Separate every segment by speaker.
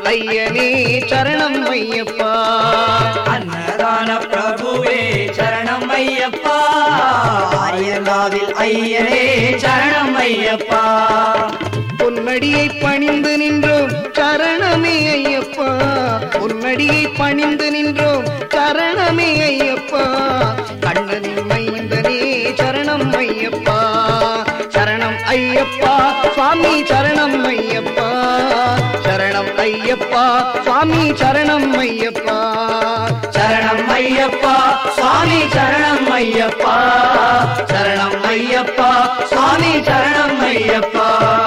Speaker 1: ஐயனே சரணம் ஐயப்பா
Speaker 2: அன்னதான பிரபுவே சரணம் ஐயப்பா ஆரியங்காவில் ஐயனே சரணம் ஐயப்பா
Speaker 1: பொன்னடியை பணிந்து நின்றோம் சரணமே ஐயப்பா பொன்னடியை பணிந்து நின்றோம் சரணமே ஐயப்பா கண்ணனின் மைந்தனே சரணம் ஐயப்பா சரணம் ஐயப்பா சுவாமி சரணம் ஐயப்பா சரணம் ஐயப்பா சுவாமி சரணம் ஐயப்பா
Speaker 2: சரணம் ஐயப்பா சுவாமி சரணம் ஐயப்பா சரணம் ஐயப்பா சுவாமி சரணம் ஐயப்பா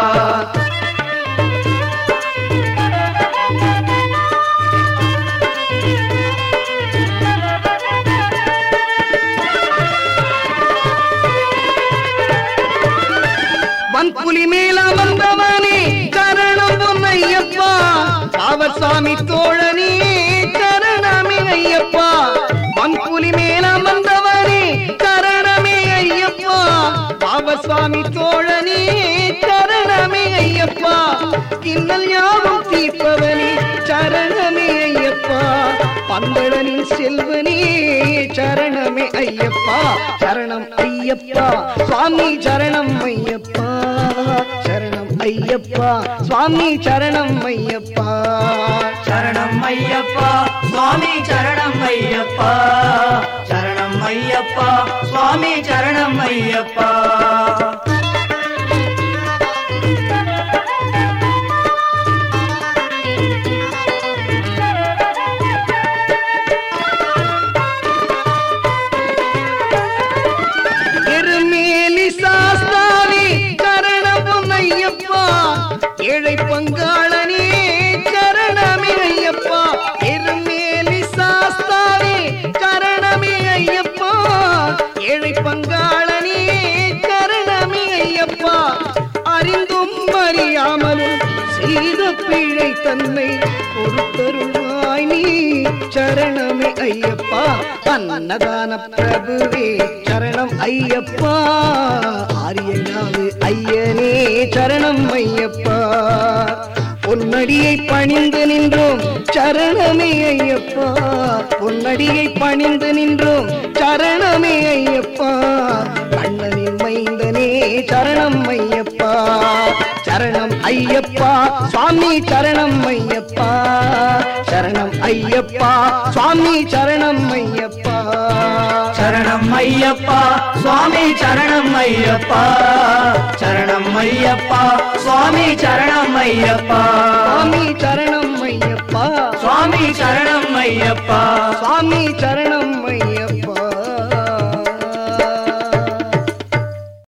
Speaker 1: வன்புலி மேல வந்தவனே சரணம் பொன்னையப்பா காவசாமி தோழனே சரணமே ஐயப்பா வன்புலி மேல வந்தவனே சரணமே ஐயப்பா காவசாமி தோழனே சரணமே ஐயப்பா கிண்ணல் யாவும் தீர்ப்பவனே சரணமே ஐயப்பா பந்தளனின் செல்வனே சரணமே ஐயப்பா சரணம் ஐயப்பா சுவாமி சரணம் ஐயப்பா சரணம் ஐயப்பா சுவாமி சரணம் ஐயப்பா
Speaker 2: சரணம் ஐயப்பா சுவாமி சரணம் ஐயப்பா சரணம் ஐயப்பா சுவாமி சரணம் ஐயப்பா
Speaker 1: எருமேலி சாஸ்தாவே சரணம் பொன்னையப்பா ஏழை பங்காளனே சரணமே ஐயப்பா எருமேலி சாஸ்தாவே சரணமே ஐயப்பா ஏழை பங்காளனே சரணமே ஐயப்பா அறிந்தும் அறியாமலும் செய்த பிழை தன்னை பொறுத்தருள்வாய் நீ சரணமே ஐயப்பா அன்னதான பிரபுவே சரணம் ஐயப்பா ஆரியனாவு ஐயனே சரணம் ஐயப்பா பொன்னடியை பணிந்து நின்றோம் சரணமே ஐயப்பா பொன்னடியை பணிந்து நின்றோம் சரணமே ஐயப்பா கண்ணனின் மைந்தனே சரணம் ஐயப்பா சரணம் ஐயப்பா சுவாமி சரணம் ஐயப்பா சரணம் ஐயப்பா சுவாமி சரணம் ஐயப்பா
Speaker 2: சரணம் ஐயப்பா சுவாமி சரணம் ஐயப்பா சரணம் ஐயப்பா சுவாமி சரணம் ஐயப்பா
Speaker 1: சுவாமி சரணம் ஐயப்பா
Speaker 2: சுவாமி சரணம் ஐயப்பா
Speaker 1: சுவாமி சரணம் ஐயப்பா